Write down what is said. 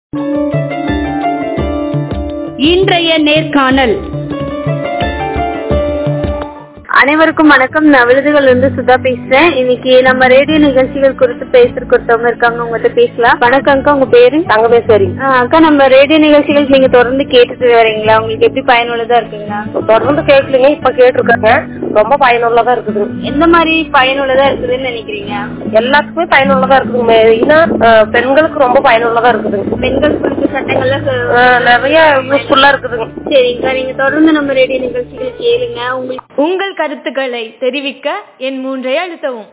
இன்றைய நேர்காணல் அனைவருக்கும் வணக்கம் நான் விருதுகள் இருந்து சுதா பேசுறேன் இன்னைக்கு நம்ம ரேடியோ நிகழ்ச்சிகள் குறித்து பேசுறதுக்கு ஒருத்தவங்க இருக்காங்க உங்ககிட்ட பேசலாம் வணக்கம் அக்கா உங்க பேரு தங்கமேஸ்வரி ஆ, அக்கா நம்ம ரேடியோ நிகழ்ச்சிகள் நீங்க தொடர்ந்து கேட்டுட்டு வரீங்களா உங்களுக்கு எப்படி பயனுள்ளதா இருக்குங்களா தொடர்ந்து கேட்கலீங்க இப்ப கேட்டிருக்காங்க ரொம்ப பயனுள்ளதா இருக்குது எந்த மாதிரி பயனுள்ளதா இருக்குதுன்னு நினைக்கிறீங்க எல்லாத்துக்குமே பயனுள்ளதா இருக்குது மெயினா அஹ், பெண்களுக்கு ரொம்ப பயனுள்ளதா இருக்குது பெண்கள் குறித்த சட்டங்கள்லாம் சொ- அஹ், நிறைய யூஸ்ஃபுல்லா இருக்குதுங்க சரிங்கக்கா நீங்க தொடர்ந்து நம்ம ரேடியோ நிகழ்ச்சிகள் கேளுங்க உங்களுக்கு உங்கள் கருத்துக்களை தெரிவிக்க என் மூன்றை அழுத்தவும்